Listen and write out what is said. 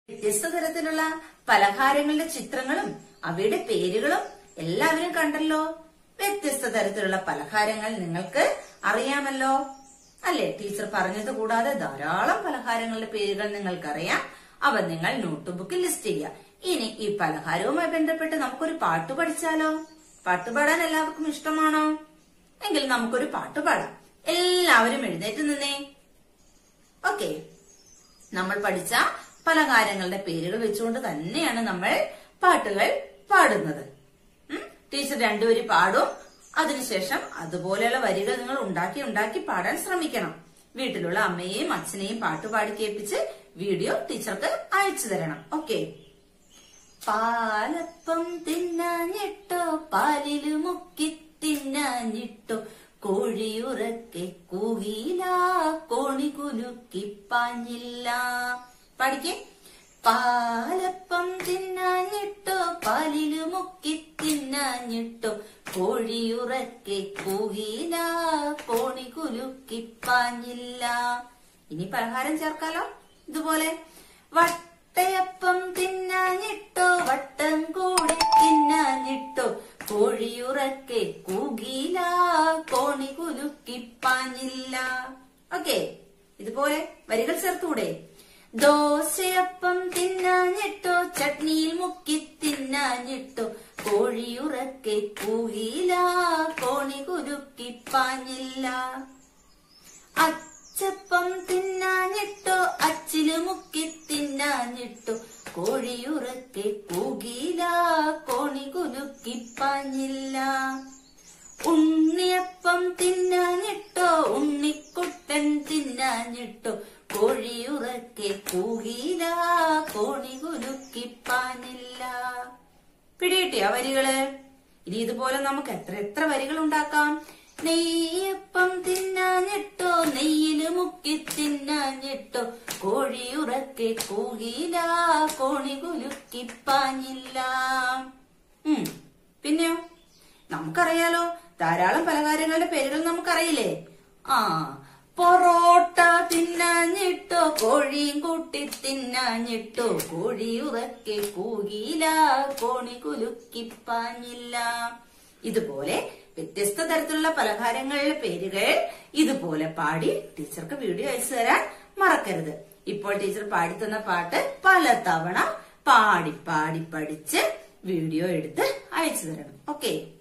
വ്യത്യസ്ത തരത്തിലുള്ള പലഹാരങ്ങളുടെ ചിത്രങ്ങളും അവയുടെ പേരുകളും എല്ലാവരും കണ്ടല്ലോ വ്യത്യസ്ത തരത്തിലുള്ള പലഹാരങ്ങൾ നിങ്ങൾക്ക് അറിയാമല്ലോ അല്ലെ ടീച്ചർ പറഞ്ഞത് കൂടാതെ ധാരാളം പലഹാരങ്ങളുടെ പേരുകൾ നിങ്ങൾക്കറിയാം അവ നിങ്ങൾ നോട്ട് ബുക്കിൽ ലിസ്റ്റ് ചെയ്യുക ഇനി ഈ പലഹാരവുമായി ബന്ധപ്പെട്ട് നമുക്കൊരു പാട്ട് പഠിച്ചാലോ പാട്ട് പാടാൻ എല്ലാവർക്കും ഇഷ്ടമാണോ എങ്കിൽ നമുക്കൊരു പാട്ട് പാടാം എല്ലാവരും എഴുന്നേറ്റ് നിന്നേ ഓക്കെ നമ്മൾ പഠിച്ച പലഹാരങ്ങളുടെ പേരുകൾ വെച്ചുകൊണ്ട് തന്നെയാണ് നമ്മൾ പാട്ടുകൾ പാടുന്നത് ഉം? ടീച്ചർ രണ്ടുപേരും പാടും അതിനുശേഷം അതുപോലെയുള്ള വരികൾ നിങ്ങൾ ഉണ്ടാക്കി ഉണ്ടാക്കി പാടാൻ ശ്രമിക്കണം വീട്ടിലുള്ള അമ്മയെയും അച്ഛനെയും പാട്ട് പാടി കേൾപ്പിച്ച് വീഡിയോ ടീച്ചർക്ക് അയച്ചു തരണം ഓക്കെ പാലപ്പം തിന്നാഞ്ഞിട്ടോ പാലില് മുക്കി തിന്നാഞ്ഞിട്ടോ കോഴിയുറക്കെ കൂകില കോണി കുലുക്കി പാഞ്ഞില്ല പഠിക്കേ പാലപ്പം തിന്നാഞ്ഞിട്ടോ പാലില് മുക്കി തിന്നാഞ്ഞിട്ടോ കോഴിയുറക്കെ കൂകില കോണി കുലുക്കി പാഞ്ഞില്ല ഇനി പലഹാരം ചേർക്കാലോ ഇതുപോലെ വട്ടയപ്പം തിന്നാഞ്ഞിട്ടോ വട്ടം കൂടെ തിന്നാഞ്ഞിട്ടോ കോഴിയുറക്കെ കൂകില കോണി കുലുക്കി പാഞ്ഞില്ല ഓക്കെ ഇതുപോലെ വരികൾ ചേർത്തൂടെ ദോശയപ്പം തിന്നാഞ്ഞിട്ടോ ചട്നിയിൽ മുക്കി തിന്നാഞ്ഞിട്ടോ കോഴിയുറക്കെ കൂകില കോണി കുലുക്കി പാഞ്ഞില്ല അച്ചപ്പം തിന്നാഞ്ഞിട്ടോ അച്ചില് മുക്കി തിന്നാഞ്ഞിട്ടോ കോഴിയുറക്കെ കൂകില കോണി കുലുക്കി പാഞ്ഞില്ല ഉണ്ണിയപ്പം തിന്നാഞ്ഞിട്ടോ ഉണ്ണിക്കുട്ടൻ തിന്നാഞ്ഞിട്ടോ കോഴിയുറക്കെ കൂകില കോണി കുലുക്കി പാഞ്ഞില്ല പിടികിട്ടിയ വരികള് ഇനി ഇതുപോലെ നമുക്ക് എത്ര എത്ര വരികൾ ഉണ്ടാക്കാം നെയ്യപ്പം തിന്നാഞ്ഞിട്ടോ നെയ്യില് മുക്കി തിന്നാഞ്ഞിട്ടോ കോഴിയുറക്കെ കൂകില കോണി കുലുക്കി പാഞ്ഞില്ല ഉം പിന്നെയോ നമുക്കറിയാലോ ധാരാളം പലഹാരങ്ങളുടെ പേരുകൾ നമുക്കറിയില്ലേ ആ പൊറോട്ട തിന്നാഞ്ഞിട്ടോ കോഴിയും കൂട്ടി തിന്നാഞ്ഞിട്ടോ കോഴി ഉറക്കെ കൂകില കോണി കുലുക്കി പാഞ്ഞില്ല ഇതുപോലെ വ്യത്യസ്ത തരത്തിലുള്ള പലഹാരങ്ങളുടെ പേരുകൾ ഇതുപോലെ പാടി ടീച്ചർക്ക് വീഡിയോ അയച്ചു തരാൻ മറക്കരുത് ഇപ്പോൾ ടീച്ചർ പാടിത്തന്ന പാട്ട് പല തവണ പാടി പാടി പഠിച്ച് വീഡിയോ എടുത്ത് അയച്ചു തരണം ഓക്കെ